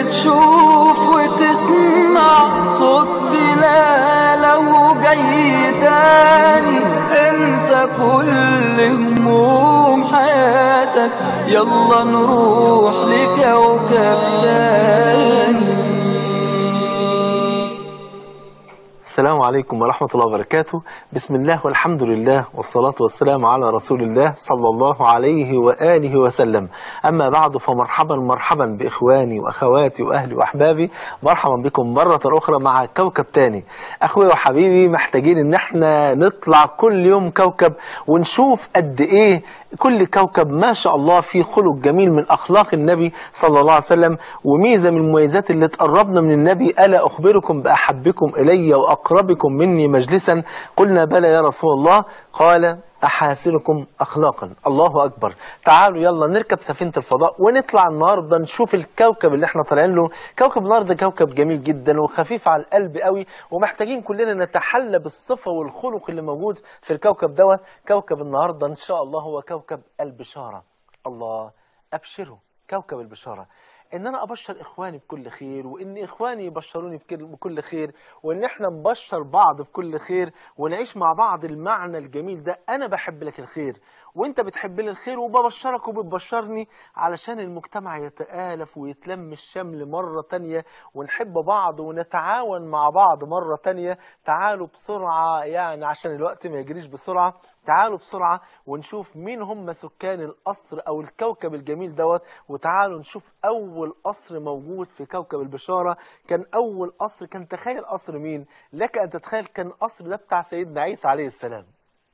بتشوف وتسمع صوت بلاله جاي تاني انسى كل هموم حياتك يلا نروح لكوكب تاني السلام عليكم ورحمة الله وبركاته بسم الله والحمد لله والصلاة والسلام على رسول الله صلى الله عليه وآله وسلم أما بعد فمرحبا مرحبا بإخواني وأخواتي وأهلي وأحبابي مرحبا بكم مرة أخرى مع كوكب تاني أخوي وحبيبي محتاجين إن احنا نطلع كل يوم كوكب ونشوف قد إيه كل كوكب ما شاء الله فيه خلق جميل من أخلاق النبي صلى الله عليه وسلم وميزة من المميزات اللي تقربنا من النبي ألا أخبركم بأحبكم إلي وأقربكم مني مجلسا قلنا بلى يا رسول الله قال أحاسنكم أخلاقا الله أكبر تعالوا يلا نركب سفينة الفضاء ونطلع النهاردة نشوف الكوكب اللي احنا طالعين له كوكب النهاردة كوكب جميل جدا وخفيف على القلب قوي ومحتاجين كلنا نتحلى بالصفة والخلق اللي موجود في الكوكب دوت كوكب النهاردة إن شاء الله هو كوكب البشارة الله أبشروا كوكب البشارة ان انا ابشر اخواني بكل خير وان اخواني يبشروني بكل- بكل خير وان احنا نبشر بعض بكل خير ونعيش مع بعض المعنى الجميل ده انا بحب لك الخير وانت بتحب لي الخير وببشرك وبتبشرني علشان المجتمع يتآلف ويتلم الشمل مرة تانية ونحب بعض ونتعاون مع بعض مرة تانية تعالوا بسرعة يعني عشان الوقت ما يجريش بسرعة تعالوا بسرعة ونشوف مين هم سكان القصر أو الكوكب الجميل دوت وتعالوا نشوف أول قصر موجود في كوكب البشارة كان أول قصر كان تخيل قصر مين لك أن تتخيل كان قصر ده بتاع سيدنا عيسى عليه السلام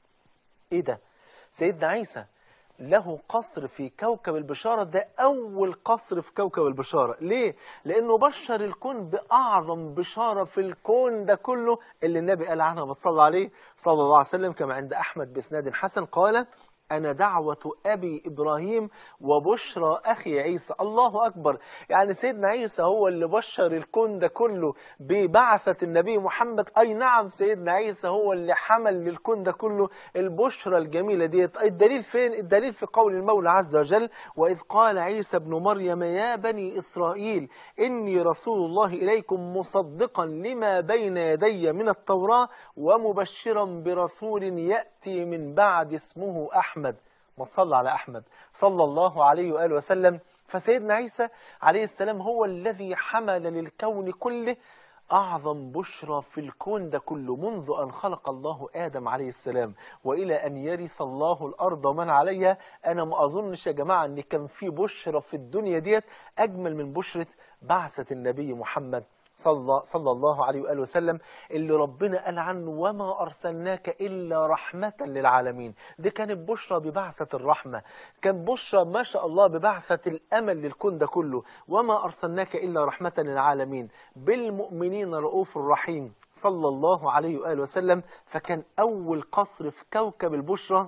إيه ده سيدنا عيسى له قصر في كوكب البشارة ده أول قصر في كوكب البشارة ليه؟ لأنه بشر الكون بأعظم بشارة في الكون ده كله اللي النبي قال عنها ما تصلى عليه صلى الله عليه وسلم كما عند أحمد بإسناد حسن قال أنا دعوة أبي إبراهيم وبشرى أخي عيسى الله أكبر يعني سيدنا عيسى هو اللي بشر الكون ده كله ببعثة النبي محمد أي نعم سيدنا عيسى هو اللي حمل للكون ده كله البشرى الجميلة ديت الدليل فين؟ الدليل في قول المولى عز وجل وإذ قال عيسى ابن مريم يا بني إسرائيل إني رسول الله إليكم مصدقا لما بين يدي من التوراة ومبشرا برسول يأتي من بعد اسمه أحمد ما تصلى على أحمد صلى الله عليه وآله وسلم فسيدنا عيسى عليه السلام هو الذي حمل للكون كله أعظم بشرى في الكون ده كله منذ أن خلق الله آدم عليه السلام وإلى أن يرث الله الأرض ومن عليها أنا ما أظنش يا جماعة أن كان في بشرى في الدنيا ديت أجمل من بشرة بعثة النبي محمد صلى, صلى الله عليه وآله وسلم اللي ربنا قال عنه وما أرسلناك إلا رحمة للعالمين دي كانت بشرى ببعثة الرحمة كان بشرى ما شاء الله ببعثة الأمل للكون ده كله وما أرسلناك إلا رحمة للعالمين بالمؤمنين رؤوف رحيم صلى الله عليه وآله وسلم فكان أول قصر في كوكب البشرى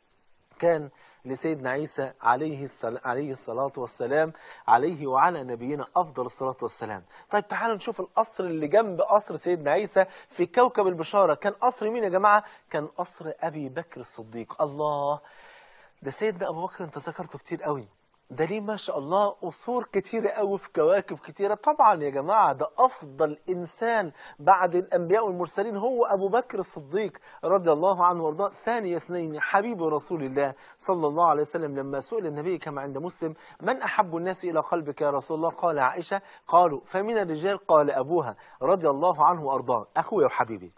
كان لسيدنا عيسى عليه السلام عليه الصلاة والسلام عليه وعلى نبينا أفضل الصلاة والسلام طيب تعالوا نشوف القصر اللي جنب قصر سيدنا عيسى في كوكب البشارة كان قصر مين يا جماعة كان قصر أبي بكر الصديق الله ده سيدنا أبو بكر أنت ذكرته كتير قوي ده ليه ما شاء الله قصور كتيرة قوي في كواكب كتيرة طبعا يا جماعة ده أفضل إنسان بعد الأنبياء والمرسلين هو أبو بكر الصديق رضي الله عنه وارضاه ثاني اثنين حبيب رسول الله صلى الله عليه وسلم لما سئل النبي كما عند مسلم من أحب الناس إلى قلبك يا رسول الله قال عائشة قالوا فمن الرجال قال أبوها رضي الله عنه وأرضاه أخويا وحبيبي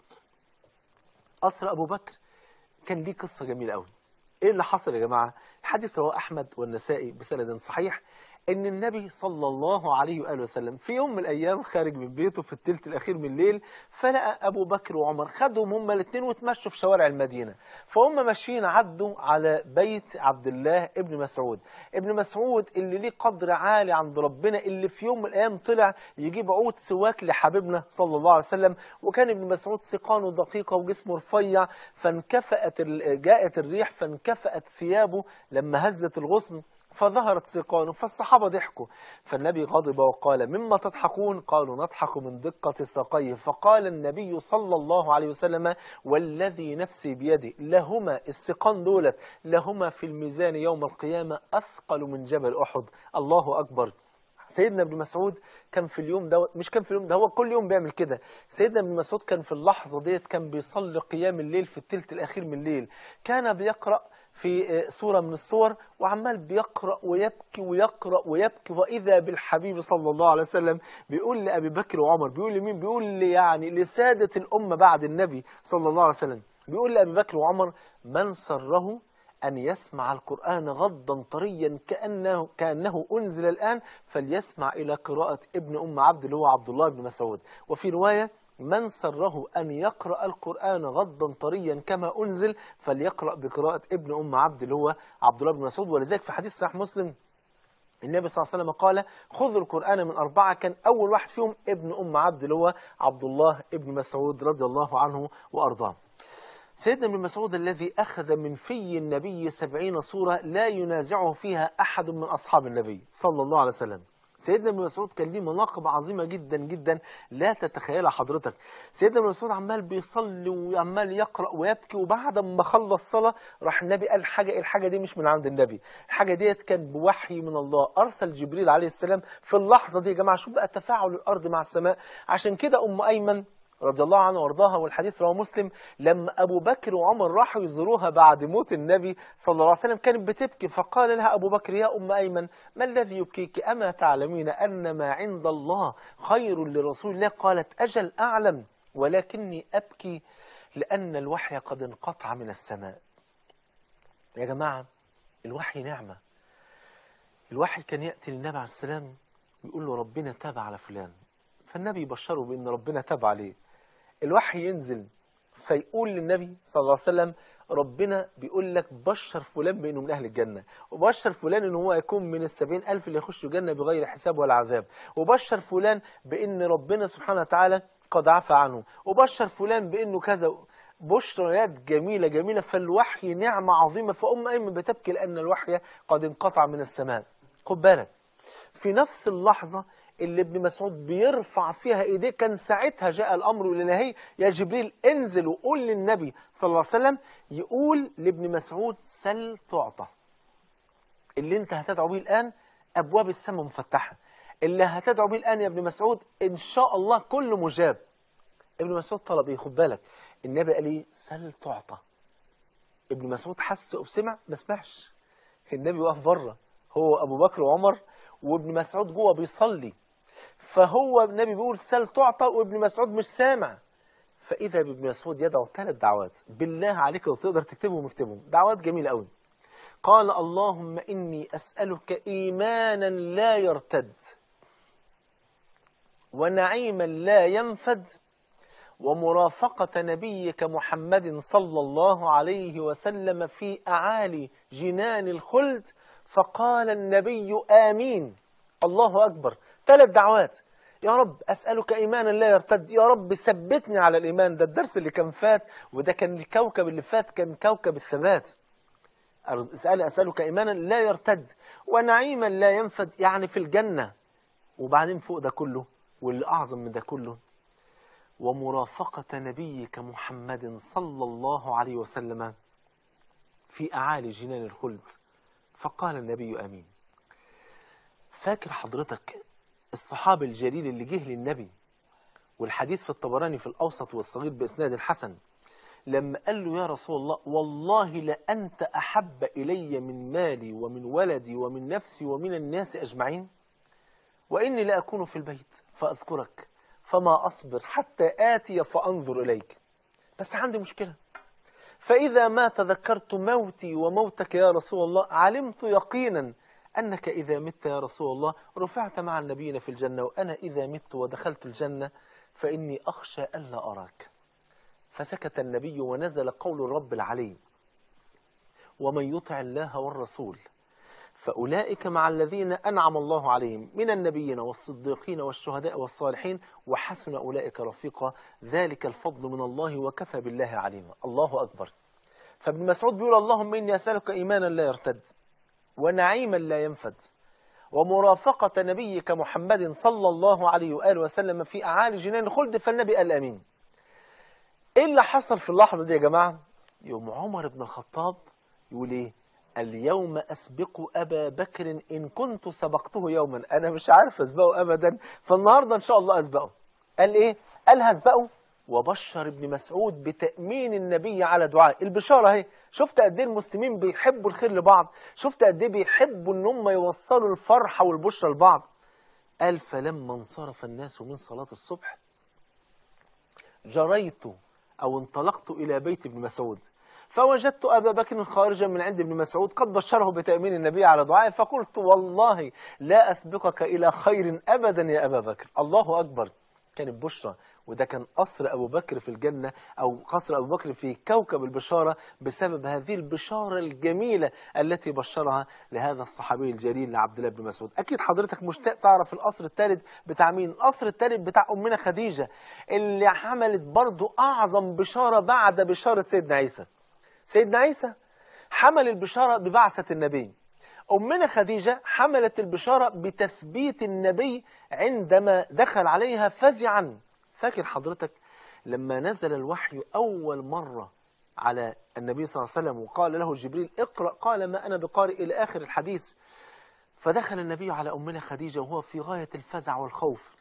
قصر أبو بكر كان ليه قصة جميلة قوي ايه اللي حصل يا جماعة الحديث رواه احمد والنسائي بسند صحيح ان النبي صلى الله عليه وآله وسلم في يوم من الايام خارج من بيته في الثلث الاخير من الليل فلقى ابو بكر وعمر خدهم هما الاثنين وتمشوا في شوارع المدينة فهم ماشيين عدوا على بيت عبد الله ابن مسعود ابن مسعود اللي ليه قدر عالي عند ربنا اللي في يوم من الايام طلع يجيب عود سواك لحبيبنا صلى الله عليه وسلم وكان ابن مسعود سيقانه دقيقة وجسمه رفيع فانكفأت ال- جاءت الريح فانكفأت ثيابه لما هزت الغصن فظهرت سيقانه فالصحابة ضحكوا فالنبي غضب وقال مما تضحكون قالوا نضحك من دقة ساقيه فقال النبي صلى الله عليه وسلم والذي نفسي بيده لهما السقان دولت لهما في الميزان يوم القيامة أثقل من جبل أحد الله أكبر سيدنا ابن مسعود كان في اليوم ده مش كان في اليوم ده هو كل يوم بيعمل كده سيدنا ابن مسعود كان في اللحظة ديت كان بيصلي قيام الليل في الثلث الأخير من الليل كان بيقرأ في سورة من السور وعمال بيقرأ ويبكي ويقرأ ويبكي وإذا بالحبيب صلى الله عليه وسلم بيقول لأبي بكر وعمر بيقول لمين بيقول لي يعني لسادة الأمة بعد النبي صلى الله عليه وسلم بيقول لأبي بكر وعمر من سره أن يسمع القرآن غضا طريا كأنه, كأنه أنزل الآن فليسمع إلى قراءة ابن أم عبد اللي هو عبد الله بن مسعود وفي رواية من سره أن يقرأ القرآن غضا طريا كما أنزل فليقرأ بقراءة ابن أم عبد اللي هو عبد الله بن مسعود ولذلك في حديث صحيح مسلم النبي صلى الله عليه وسلم قال خذوا القرآن من أربعة كان أول واحد فيهم ابن أم عبد اللي هو عبد الله ابن مسعود رضي الله عنه وأرضاه سيدنا ابن مسعود الذي أخذ من في النبي سبعين صورة لا ينازعه فيها أحد من أصحاب النبي صلى الله عليه وسلم سيدنا ابن مسعود كان ليه مناقب عظيمة جدا جدا لا تتخيلها حضرتك سيدنا ابن مسعود عمال بيصلي وعمال يقرأ ويبكي وبعد ما خلص صلاة راح النبي قال حاجة الحاجة دي مش من عند النبي الحاجة ديت كان بوحي من الله أرسل جبريل عليه السلام في اللحظة دي يا جماعة شوف بقى تفاعل الأرض مع السماء عشان كده أم أيمن رضي الله عنها وارضاها والحديث رواه مسلم لما أبو بكر وعمر راحوا يزوروها بعد موت النبي صلى الله عليه وسلم كانت بتبكي فقال لها أبو بكر يا أم أيمن ما الذي يبكيك أما تعلمين أن ما عند الله خير لرسول الله قالت أجل أعلم ولكني أبكي لأن الوحي قد انقطع من السماء يا جماعة الوحي نعمة الوحي كان يأتي للنبي عليه السلام ويقول له ربنا تاب على فلان فالنبي يبشره بأن ربنا تاب عليه الوحي ينزل فيقول للنبي صلى الله عليه وسلم ربنا بيقول لك بشر فلان بأنه من أهل الجنة وبشر فلان أنه هو يكون من السبعين ألف اللي يخشوا الجنة بغير حساب ولا عذاب وبشر فلان بأن ربنا سبحانه وتعالى قد عفى عنه وبشر فلان بأنه كذا بشريات جميلة جميلة فالوحي نعمة عظيمة فأم أيمن بتبكي لأن الوحي قد انقطع من السماء خد بالك في نفس اللحظة اللي ابن مسعود بيرفع فيها ايديه كان ساعتها جاء الامر الالهي يا جبريل انزل وقول للنبي صلى الله عليه وسلم يقول لابن مسعود سل تعطى اللي انت هتدعو به الان ابواب السماء مفتحه اللي هتدعو به الان يا ابن مسعود ان شاء الله كله مجاب ابن مسعود طلب ايه خد بالك النبي قال ايه سل تعطى ابن مسعود حس وسمع ما سمعش النبي واقف بره هو ابو بكر وعمر وابن مسعود جوه بيصلي فهو النبي بيقول سل تعطى وابن مسعود مش سامع فإذا بابن مسعود يدعو ثلاث دعوات بالله عليك لو تقدر تكتبهم اكتبهم دعوات جميلة قوي قال اللهم إني أسألك إيمانا لا يرتد ونعيما لا ينفد ومرافقة نبيك محمد صلى الله عليه وسلم في أعالي جنان الخلد فقال النبي آمين الله أكبر ثلاث دعوات يا رب أسألك إيمانا لا يرتد يا رب ثبتني على الإيمان ده الدرس اللي كان فات وده كان الكوكب اللي فات كان كوكب الثبات اسأل أسألك إيمانا لا يرتد ونعيما لا ينفد يعني في الجنة وبعدين فوق ده كله واللي أعظم من ده كله ومرافقة نبيك محمد صلى الله عليه وسلم في أعالي جنان الخلد فقال النبي آمين فاكر حضرتك الصحابي الجليل اللي جه للنبي والحديث في الطبراني في الأوسط والصغير بإسناد حسن لما قال له يا رسول الله والله لأنت أحب إلي من مالي ومن ولدي ومن نفسي ومن الناس أجمعين وإني لا أكون في البيت فأذكرك فما أصبر حتى آتي فأنظر إليك بس عندي مشكلة فإذا ما تذكرت موتي وموتك يا رسول الله علمت يقينا أنك إذا مت يا رسول الله رفعت مع النبيين في الجنة وأنا إذا مت ودخلت الجنة فإني أخشى ألا أراك فسكت النبي ونزل قول الرب العلي ومن يطع الله والرسول فأولئك مع الذين أنعم الله عليهم من النبيين والصديقين والشهداء والصالحين وحسن أولئك رفيقا ذلك الفضل من الله وكفى بالله عليما الله أكبر فابن مسعود بيقول اللهم إني أسألك إيمانا لا يرتد ونعيما لا ينفد ومرافقة نبيك محمد صلى الله عليه وآله وسلم في أعالي جنان الخلد فالنبي قال أمين إيه اللي حصل في اللحظة دي يا جماعة يوم عمر بن الخطاب يقول إيه اليوم أسبق أبا بكر إن كنت سبقته يوما أنا مش عارف أسبقه أبدا فالنهاردة إن شاء الله أسبقه قال إيه؟ قال هسبقه وبشر ابن مسعود بتأمين النبي على دعاء البشارة اهي شفت قد ايه المسلمين بيحبوا الخير لبعض شفت قد ايه بيحبوا ان هم يوصلوا الفرحة والبشرى لبعض قال فلما انصرف الناس من صلاة الصبح جريت أو انطلقت إلى بيت ابن مسعود فوجدت أبا بكر خارجا من عند ابن مسعود قد بشره بتأمين النبي على دعائه فقلت والله لا أسبقك إلى خير أبدا يا أبا بكر الله أكبر كانت بشرى وده كان قصر أبو بكر في الجنة أو قصر أبو بكر في كوكب البشارة بسبب هذه البشارة الجميلة التي بشرها لهذا الصحابي الجليل لعبد الله بن مسعود أكيد حضرتك مشتاق تعرف القصر الثالث بتاع مين القصر الثالث بتاع أمنا خديجة اللي عملت برضو أعظم بشارة بعد بشارة سيدنا عيسى سيدنا عيسى حمل البشارة ببعثة النبي أمنا خديجة حملت البشارة بتثبيت النبي عندما دخل عليها فزعا فاكر حضرتك لما نزل الوحي أول مرة على النبي صلى الله عليه وسلم وقال له جبريل اقرأ قال ما أنا بقارئ إلى آخر الحديث فدخل النبي على أمنا خديجة وهو في غاية الفزع والخوف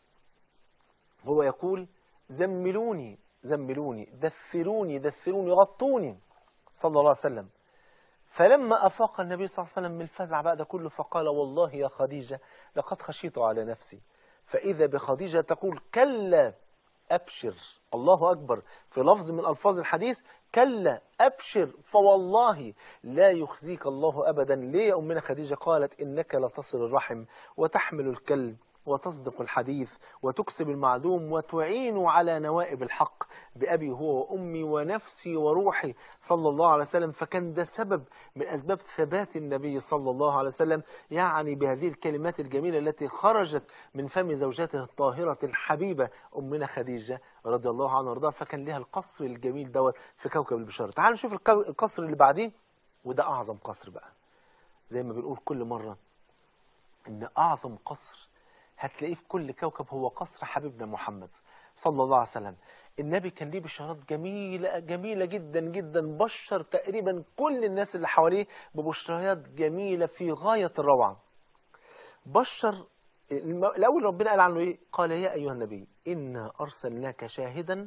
هو يقول زملوني زملوني دثروني دثروني غطوني صلى الله عليه وسلم فلما أفاق النبي صلى الله عليه وسلم من الفزع بعد كله فقال والله يا خديجة لقد خشيت على نفسي فإذا بخديجة تقول كلا أبشر الله أكبر في لفظ من ألفاظ الحديث كلا أبشر فوالله لا يخزيك الله أبدا ليه يا أمنا خديجة قالت إنك لتصل الرحم وتحمل الكلب وتصدق الحديث وتكسب المعدوم وتعين على نوائب الحق بأبي هو وأمي ونفسي وروحي صلى الله عليه وسلم فكان ده سبب من أسباب ثبات النبي صلى الله عليه وسلم يعني بهذه الكلمات الجميلة التي خرجت من فم زوجته الطاهرة الحبيبة أمنا خديجة رضي الله عنها وارضاها فكان لها القصر الجميل دوت في كوكب البشارة تعالوا نشوف الكو- القصر اللي بعديه وده أعظم قصر بقى زي ما بنقول كل مرة إن أعظم قصر هتلاقيه في كل كوكب هو قصر حبيبنا محمد صلى الله عليه وسلم النبي كان ليه بشارات جميلة جميلة جدا جدا بشر تقريبا كل الناس اللي حواليه ببشريات جميلة في غاية الروعة بشر الم- الأول ربنا قال عنه إيه قال يا أيها النبي إنا أرسلناك شاهدا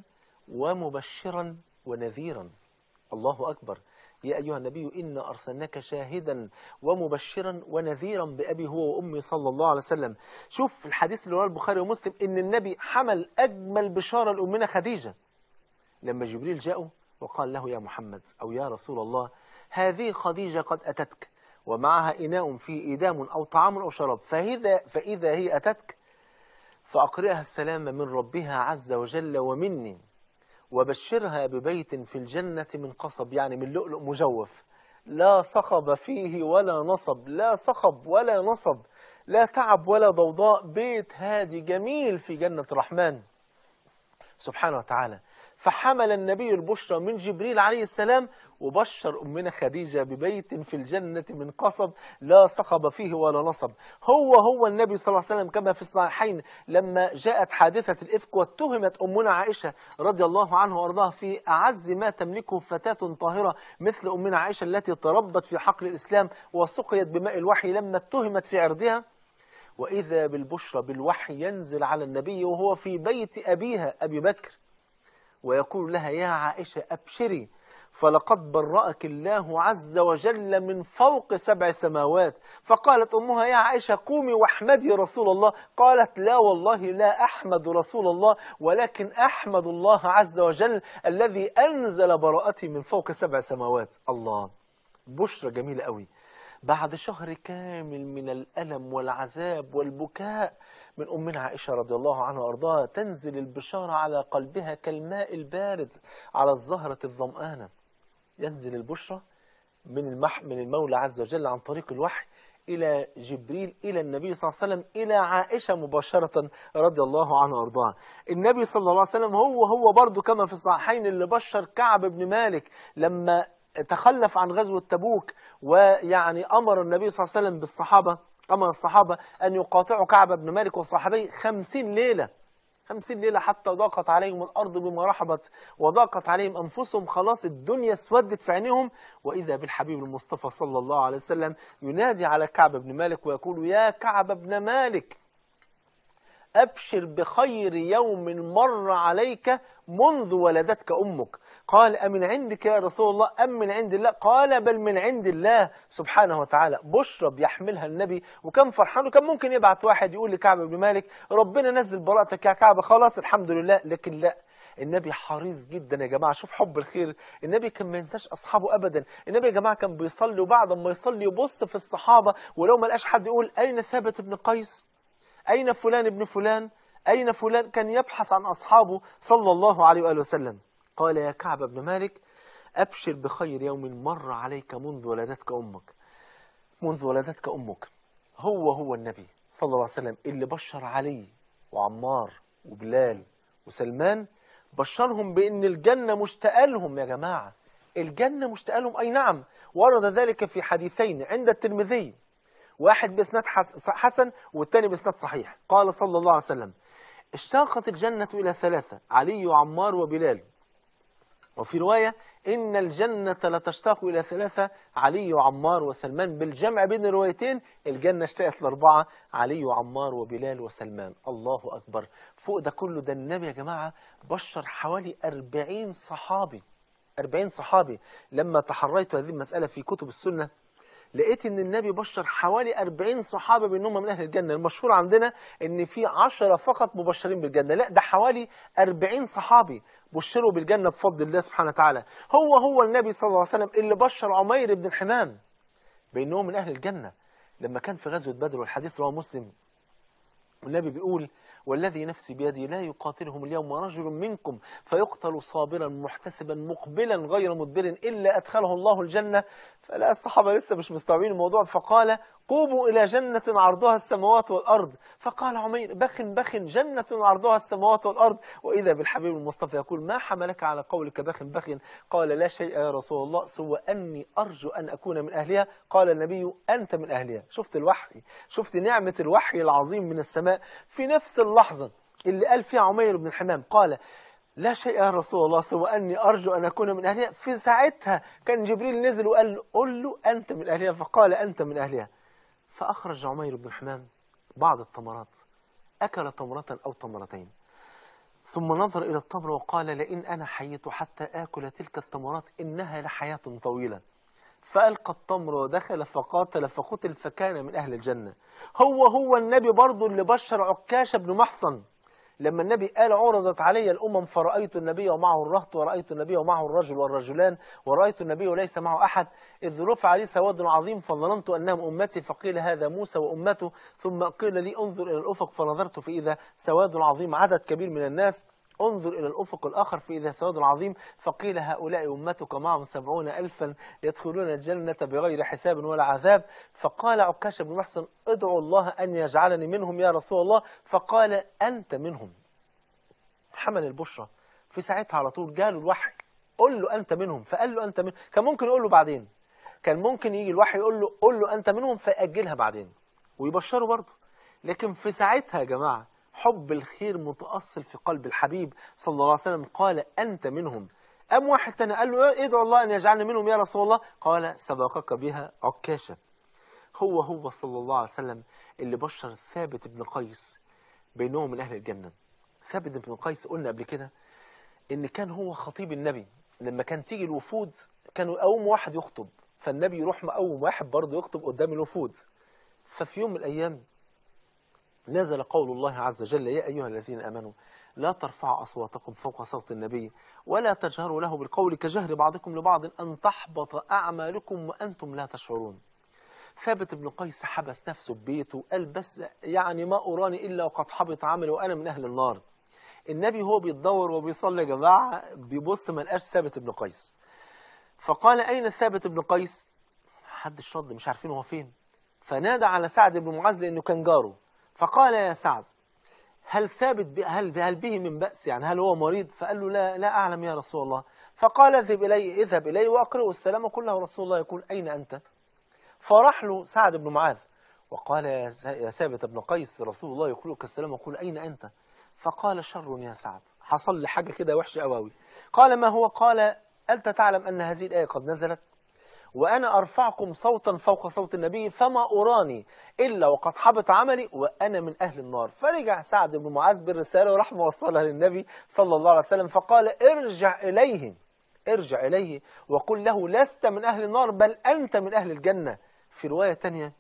ومبشرا ونذيرا الله أكبر يا أيها النبي إنا أرسلناك شاهدا ومبشرا ونذيرا بأبي هو وأمي صلى الله عليه وسلم شوف في الحديث اللي رواه البخاري ومسلم إن النبي حمل أجمل بشارة لأمنا خديجة لما جبريل جاءه وقال له يا محمد أو يا رسول الله هذه خديجة قد أتتك ومعها إناء فيه إدام أو طعام أو شراب فإذا, فإذا هي أتتك فأقرئها السلام من ربها عز وجل ومني وبشرها ببيت في الجنة من قصب يعني من لؤلؤ مجوف لا صخب فيه ولا نصب لا صخب ولا نصب لا تعب ولا ضوضاء بيت هادي جميل في جنة الرحمن سبحانه وتعالى فحمل النبي البشرى من جبريل عليه السلام وبشر أمنا خديجة ببيت في الجنة من قصب لا صخب فيه ولا نصب هو هو النبي صلى الله عليه وسلم كما في الصحيحين لما جاءت حادثة الإفك واتهمت أمنا عائشة رضي الله عنها وأرضاها في أعز ما تملكه فتاة طاهرة مثل أمنا عائشة التي تربت في حقل الإسلام وسقيت بماء الوحي لما اتهمت في عرضها وإذا بالبشرى بالوحي ينزل على النبي وهو في بيت أبيها أبي بكر ويقول لها يا عائشة أبشري فلقد برأك الله عز وجل من فوق سبع سماوات فقالت أمها يا عائشة قومي واحمدي رسول الله قالت لا والله لا أحمد رسول الله ولكن أحمد الله عز وجل الذي أنزل براءتي من فوق سبع سماوات الله بشرى جميلة قوي بعد شهر كامل من الألم والعذاب والبكاء من أمنا عائشة رضي الله عنها وأرضاها تنزل البشارة على قلبها كالماء البارد على الزهرة الظمآنة ينزل البشرى من المح من المولى عز وجل عن طريق الوحي إلى جبريل إلى النبي صلى الله عليه وسلم إلى عائشة مباشرة رضي الله عنها وأرضاها النبي صلى الله عليه وسلم هو هو برضه كما في الصحيحين اللي بشر كعب بن مالك لما تخلف عن غزوة تبوك ويعني أمر النبي صلى الله عليه وسلم بالصحابة أمر الصحابة أن يقاطعوا كعب بن مالك وصحابيه خمسين ليلة خمسين ليلة حتى ضاقت عليهم الأرض بما رحبت وضاقت عليهم أنفسهم خلاص الدنيا اسودت في عينهم وإذا بالحبيب المصطفى صلى الله عليه وسلم ينادي على كعب بن مالك ويقول يا كعب بن مالك أبشر بخير يوم مر عليك منذ ولدتك أمك قال أمن عندك يا رسول الله أم من عند الله قال بل من عند الله سبحانه وتعالى بشرى بيحملها النبي وكان فرحان وكان ممكن يبعت واحد يقول لكعب بن مالك ربنا نزل براءتك يا كعب خلاص الحمد لله لكن لا النبي حريص جدا يا جماعه شوف حب الخير النبي كان ما ينساش اصحابه ابدا النبي يا جماعه كان بيصلي وبعد ما يصلي يبص في الصحابه ولو ما لقاش حد يقول اين ثابت بن قيس أين فلان ابن فلان أين فلان كان يبحث عن أصحابه صلى الله عليه وآله وسلم قال يا كعب بن مالك أبشر بخير يوم مر عليك منذ ولدتك أمك منذ ولدتك أمك هو هو النبي صلى الله عليه وسلم اللي بشر علي وعمار وبلال وسلمان بشرهم بأن الجنة مشتاقة لهم يا جماعة الجنة مشتاقة لهم أي نعم ورد ذلك في حديثين عند الترمذي واحد بإسناد حس- حسن والتاني بإسناد صحيح قال صلى الله عليه وسلم اشتاقت الجنة إلى ثلاثة علي وعمار وبلال وفي رواية إن الجنة لتشتاق إلى ثلاثة علي وعمار وسلمان بالجمع بين الروايتين الجنة اشتاقت لأربعة علي وعمار وبلال وسلمان الله أكبر فوق ده كله ده النبي يا جماعة بشر حوالي أربعين صحابي أربعين صحابي لما تحريت هذه المسألة في كتب السنة لقيت ان النبي بشر حوالي 40 صحابه بانهم من اهل الجنه المشهور عندنا ان في 10 فقط مبشرين بالجنه لا ده حوالي 40 صحابي بشروا بالجنه بفضل الله سبحانه وتعالى هو هو النبي صلى الله عليه وسلم اللي بشر عمير بن الحمام بانه من اهل الجنه لما كان في غزوه بدر والحديث رواه مسلم والنبي بيقول والذي نفسي بيدي لا يقاتلهم اليوم رجل منكم فيقتل صابرا محتسبا مقبلا غير مدبر إلا أدخله الله الجنة فلا الصحابة لسه مش مستوعبين الموضوع فقال قوموا إلى جنة عرضها السماوات والأرض فقال عمير بخ بخ جنة عرضها السماوات والأرض وإذا بالحبيب المصطفى يقول ما حملك على قولك بخ بخ قال لا شيء يا رسول الله سوى أني أرجو أن أكون من أهلها قال النبي أنت من أهلها شفت الوحي شفت نعمة الوحي العظيم من السماء في نفس اللحظة اللي قال فيها عمير بن الحمام قال لا شيء يا رسول الله سوى أني أرجو أن أكون من أهلها في ساعتها كان جبريل نزل وقال له قل له أنت من أهلها فقال أنت من أهلها فأخرج عمير بن الحمام بعض التمرات أكل تمرة أو تمرتين ثم نظر إلى التمر وقال لئن أنا حييت حتى آكل تلك التمرات إنها لحياة طويلة فألقى التمر ودخل فقاتل فقتل فكان من أهل الجنة هو هو النبي برضو اللي بشر عكاش بن محصن لما النبي قال عرضت علي الأمم فرأيت النبي ومعه الرهط ورأيت النبي ومعه الرجل والرجلان ورأيت النبي وليس معه أحد إذ رفع لي سواد عظيم فظننت أنهم أمتي فقيل هذا موسى وأمته ثم قيل لي انظر إلى الأفق فنظرت فإذا سواد عظيم عدد كبير من الناس انظر إلى الأفق الآخر فإذا سواد عظيم فقيل هؤلاء أمتك معهم سبعون ألفا يدخلون الجنة بغير حساب ولا عذاب فقال عكاش بن محسن ادعو الله أن يجعلني منهم يا رسول الله فقال أنت منهم حمل البشرى في ساعتها على طول جاله الوحي قل له أنت منهم فقال له أنت منهم كان ممكن يقول له بعدين كان ممكن يجي الوحي يقول له قل له أنت منهم فيأجلها بعدين ويبشره برضه لكن في ساعتها يا جماعة حب الخير متأصل في قلب الحبيب صلى الله عليه وسلم قال أنت منهم أم واحد تاني قال له ادعو الله أن يجعلني منهم يا رسول الله قال سبقك بها عكاشة هو هو صلى الله عليه وسلم اللي بشر ثابت بن قيس بينهم من أهل الجنة ثابت بن قيس قلنا قبل كده إن كان هو خطيب النبي لما كان تيجي الوفود كانوا يقوم واحد يخطب فالنبي يروح مقوم واحد برضه يخطب قدام الوفود ففي يوم من الأيام نزل قول الله عز وجل يا أيها الذين آمنوا لا ترفعوا أصواتكم فوق صوت النبي ولا تجهروا له بالقول كجهر بعضكم لبعض أن تحبط أعمالكم وأنتم لا تشعرون ثابت بن قيس حبس نفسه ببيته قال بس يعني ما أراني إلا وقد حبط عملي وأنا من أهل النار النبي هو بيتدور وبيصلي يا جماعة بيبص ما لقاش ثابت بن قيس فقال أين ثابت بن قيس محدش رد مش عارفين هو فين فنادى على سعد بن معاذ لأنه كان جاره فقال يا سعد هل ثابت ب... هل هل به من بأس يعني هل هو مريض فقال له لا لا أعلم يا رسول الله فقال اذهب إلي اذهب إلي وأقرئه السلام كله رسول الله يقول أين أنت فراح له سعد بن معاذ وقال يا س- يا ثابت بن قيس رسول الله يقول لك السلام ويقول أين أنت فقال شر يا سعد حصل لي حاجة كده وحشة قوي قوي قال ما هو قال أنت تعلم أن هذه الآية قد نزلت وأنا أرفعكم صوتا فوق صوت النبي فما أراني إلا وقد حبط عملي وأنا من أهل النار فرجع سعد بن معاذ بالرسالة وراح موصلها للنبي صلى الله عليه وسلم فقال ارجع إليه ارجع إليه وقل له لست من أهل النار بل أنت من أهل الجنة في رواية تانية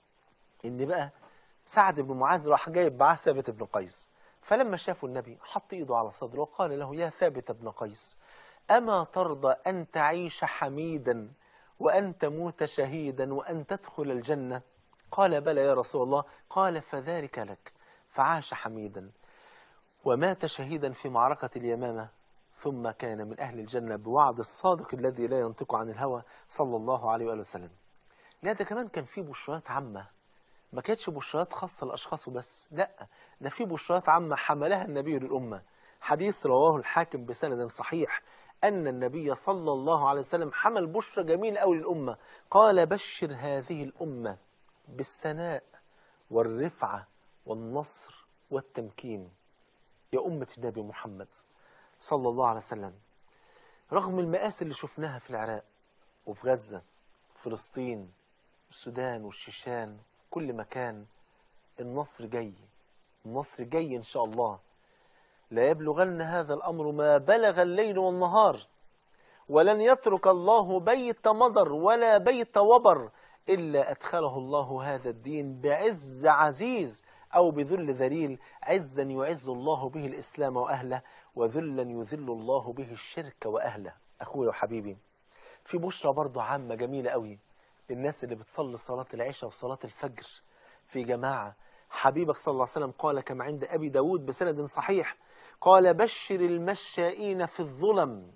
إن بقى سعد بن معاذ راح جايب معاه ثابت بن قيس فلما شافوا النبي حط إيده على صدره وقال له يا ثابت بن قيس أما ترضى أن تعيش حميدا وأن تموت شهيدا وأن تدخل الجنة قال بلى يا رسول الله قال فذلك لك فعاش حميدا ومات شهيدا في معركة اليمامة ثم كان من أهل الجنة بوعد الصادق الذي لا ينطق عن الهوى صلى الله عليه وآله وسلم لا ده كمان كان في بشرات عامة ما كانتش بشرات خاصة لأشخاص بس لا ده في بشرات عامة حملها النبي للأمة حديث رواه الحاكم بسند صحيح أن النبي صلى الله عليه وسلم حمل بشرى جميل أوي للأمة قال بشر هذه الأمة بالسناء والرفعة والنصر والتمكين يا أمة النبي محمد صلى الله عليه وسلم رغم المآسي اللي شفناها في العراق وفي غزة فلسطين السودان والشيشان كل مكان النصر جاي النصر جاي إن شاء الله لا يبلغن هذا الأمر ما بلغ الليل والنهار ولن يترك الله بيت مضر ولا بيت وبر إلا أدخله الله هذا الدين بعز عزيز أو بذل ذليل عزا يعز الله به الإسلام وأهله وذلا يذل الله به الشرك وأهله أخوي وحبيبي في بشرى برضو عامة جميلة قوي للناس اللي بتصلي صلاة العشاء وصلاة الفجر في جماعة حبيبك صلى الله عليه وسلم قال كما عند أبي داود بسند صحيح قال بشر المشائين في الظلم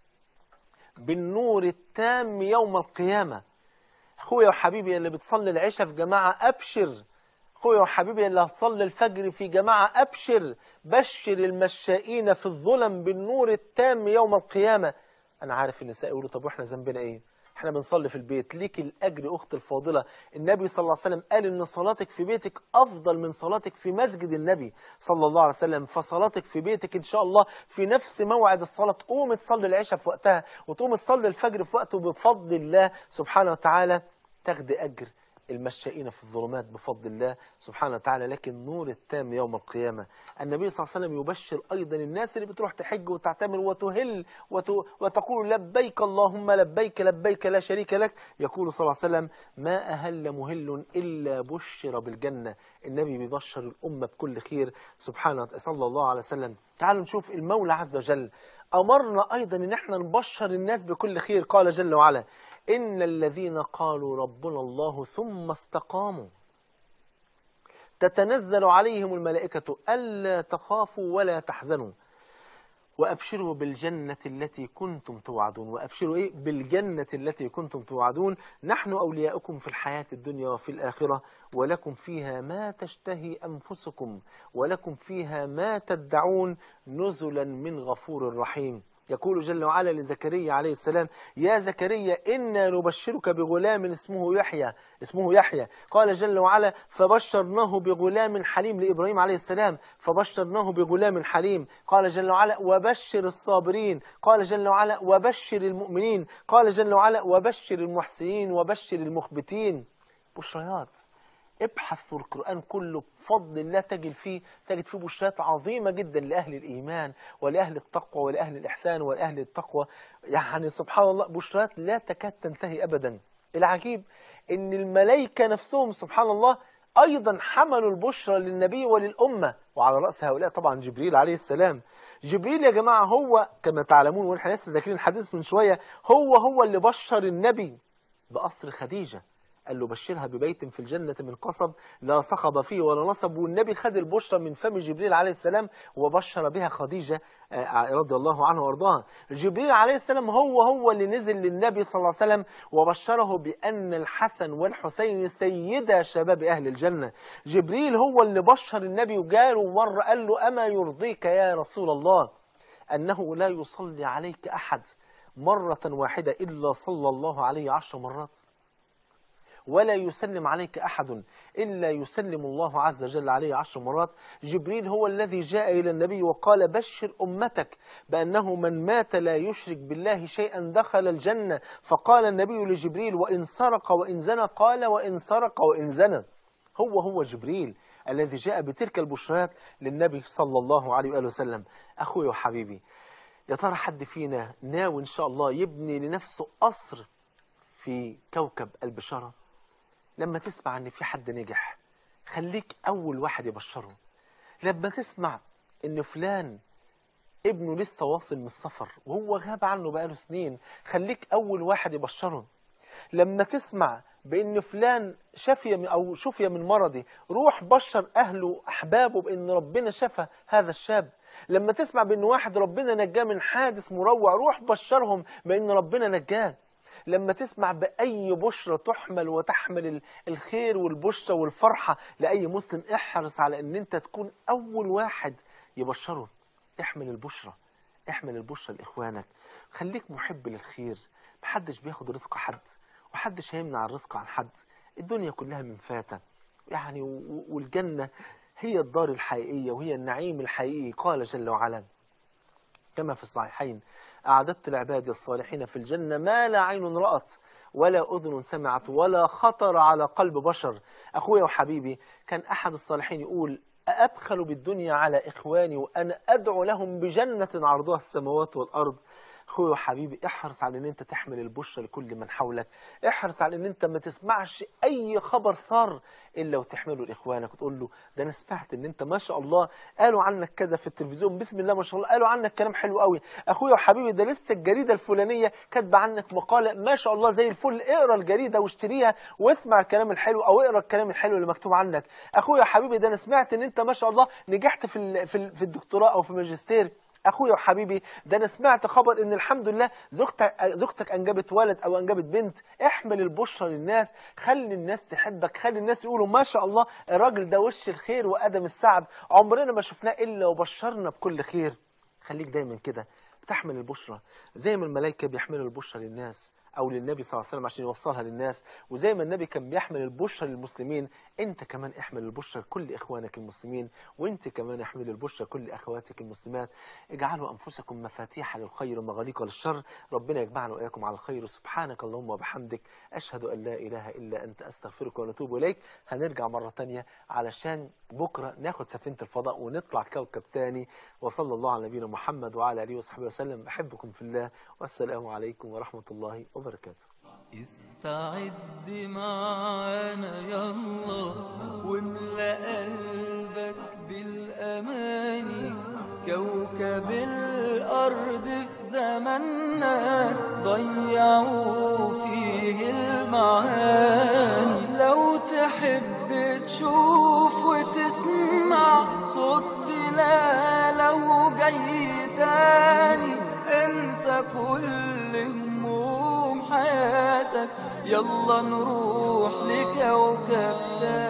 بالنور التام يوم القيامة أخويا وحبيبي اللي بتصلي العشاء في جماعة أبشر أخويا وحبيبي اللي هتصلي الفجر في جماعة أبشر بشر المشائين في الظلم بالنور التام يوم القيامة أنا عارف النساء يقولوا طب وإحنا ذنبنا إيه احنا بنصلي في البيت ليك الأجر أخت الفاضلة النبي صلى الله عليه وسلم قال إن صلاتك في بيتك أفضل من صلاتك في مسجد النبي صلى الله عليه وسلم فصلاتك في بيتك إن شاء الله في نفس موعد الصلاة تقوم تصلي العشاء في وقتها وتقوم تصلي الفجر في وقته بفضل الله سبحانه وتعالى تاخدي أجر المشائين في الظلمات بفضل الله سبحانه وتعالى لكن نور التام يوم القيامة النبي صلى الله عليه وسلم يبشر أيضا الناس اللي بتروح تحج وتعتمر وتهل وت... وتقول لبيك اللهم لبيك لبيك لا شريك لك يقول صلى الله عليه وسلم ما أهل مهل إلا بشر بالجنة النبي بيبشر الأمة بكل خير سبحانه صلى الله عليه وسلم تعالوا نشوف المولى عز وجل أمرنا أيضا إن احنا نبشر الناس بكل خير قال جل وعلا إن الذين قالوا ربنا الله ثم استقاموا تتنزل عليهم الملائكة ألا تخافوا ولا تحزنوا وأبشروا بالجنة التي كنتم توعدون وأبشروا إيه بالجنة التي كنتم توعدون نحن أولياؤكم في الحياة الدنيا وفي الآخرة ولكم فيها ما تشتهي أنفسكم ولكم فيها ما تدعون نزلا من غفور رحيم يقول جل وعلا لزكريا عليه السلام يا زكريا إنا نبشرك بغلام اسمه يحيى اسمه يحيى قال جل وعلا فبشرناه بغلام حليم لإبراهيم عليه السلام فبشرناه بغلام حليم قال جل وعلا وبشر الصابرين قال جل وعلا وبشر المؤمنين قال جل وعلا وبشر المحسنين وبشر المخبتين بشريات ابحث في القرآن كله بفضل الله تجد فيه تجد فيه بشرات عظيمة جدا لأهل الإيمان ولأهل التقوى ولأهل الإحسان ولأهل التقوى يعني سبحان الله بشرات لا تكاد تنتهي أبدا العجيب إن الملائكة نفسهم سبحان الله أيضا حملوا البشرى للنبي وللأمة وعلى رأس هؤلاء طبعا جبريل عليه السلام جبريل يا جماعة هو كما تعلمون ونحن لسه ذاكرين الحديث من شوية هو هو اللي بشر النبي بقصر خديجة قال له بشرها ببيت في الجنة من قصب لا صخب فيه ولا نصب والنبي خد البشرى من فم جبريل عليه السلام وبشر بها خديجة رضي الله عنها وارضاها جبريل عليه السلام هو هو اللي نزل للنبي صلى الله عليه وسلم وبشره بأن الحسن والحسين سيدا شباب أهل الجنة جبريل هو اللي بشر النبي وجاله مرة قال له أما يرضيك يا رسول الله أنه لا يصلي عليك أحد مرة واحدة إلا صلى الله عليه عشر مرات ولا يسلم عليك أحد إلا يسلم الله عز وجل عليه عشر مرات جبريل هو الذي جاء إلى النبي وقال بشر أمتك بأنه من مات لا يشرك بالله شيئا دخل الجنة فقال النبي لجبريل وإن سرق وإن زنى قال وإن سرق وإن زنى هو هو جبريل الذي جاء بتلك البشرات للنبي صلى الله عليه وآله وسلم أخوي وحبيبي يا ترى حد فينا ناوي إن شاء الله يبني لنفسه قصر في كوكب البشارة لما تسمع ان في حد نجح خليك اول واحد يبشره لما تسمع ان فلان ابنه لسه واصل من السفر وهو غاب عنه بقاله سنين خليك اول واحد يبشره لما تسمع بان فلان شفي من او شفي من مرضه روح بشر اهله واحبابه بان ربنا شفى هذا الشاب لما تسمع بان واحد ربنا نجاه من حادث مروع روح بشرهم بان ربنا نجاه لما تسمع بأي بشرة تحمل وتحمل ال- الخير والبشرة والفرحة لأي مسلم احرص على أن أنت تكون أول واحد يبشره احمل البشرة احمل البشرة لإخوانك خليك محب للخير محدش بياخد رزق حد ومحدش هيمنع الرزق عن حد الدنيا كلها من فاتة يعني و- و- والجنة هي الدار الحقيقية وهي النعيم الحقيقي قال جل وعلا كما في الصحيحين أعددت لعبادي الصالحين في الجنة ما لا عين رأت ولا أذن سمعت ولا خطر على قلب بشر أخويا وحبيبي كان أحد الصالحين يقول أأبخل بالدنيا على إخواني وأنا أدعو لهم بجنة عرضها السماوات والأرض أخويا وحبيبي احرص على ان انت تحمل البشرى لكل من حولك احرص على ان انت ما تسمعش اي خبر صار الا وتحمله لاخوانك وتقول له ده انا سمعت ان انت ما شاء الله قالوا عنك كذا في التلفزيون بسم الله ما شاء الله قالوا عنك كلام حلو قوي اخويا وحبيبي ده لسه الجريده الفلانيه كاتبه عنك مقاله ما شاء الله زي الفل اقرا الجريده واشتريها واسمع الكلام الحلو او اقرا الكلام الحلو اللي مكتوب عنك اخويا وحبيبي ده انا سمعت ان انت ما شاء الله نجحت في ال- في ال- في الدكتوراه او في الماجستير اخويا وحبيبي ده انا سمعت خبر ان الحمد لله زوجتك زوجتك انجبت ولد او انجبت بنت احمل البشرى للناس خلي الناس تحبك خلي الناس يقولوا ما شاء الله الراجل ده وش الخير وادم السعد عمرنا ما شفناه الا وبشرنا بكل خير خليك دايما كده بتحمل البشرى زي ما الملائكه بيحملوا البشرى للناس او للنبي صلى الله عليه وسلم عشان يوصلها للناس وزي ما النبي كان بيحمل البشرى للمسلمين انت كمان احمل البشرى لكل اخوانك المسلمين وانت كمان احمل البشرى لكل اخواتك المسلمات اجعلوا انفسكم مفاتيح للخير ومغاليق للشر ربنا يجمعنا واياكم على الخير سبحانك اللهم وبحمدك اشهد ان لا اله الا انت استغفرك ونتوب اليك هنرجع مره تانية علشان بكره ناخد سفينه الفضاء ونطلع كوكب تاني وصلى الله على نبينا محمد وعلى اله وصحبه وسلم بحبكم في الله والسلام عليكم ورحمه الله وبركاته استعد معانا يلا واملأ قلبك بالأماني كوكب الأرض في زماننا ضيعوا فيه المعاني لو تحب تشوف وتسمع صوت بلاله جاي تاني انسى كل هموم حياتك يلا نروح لكوكب تاني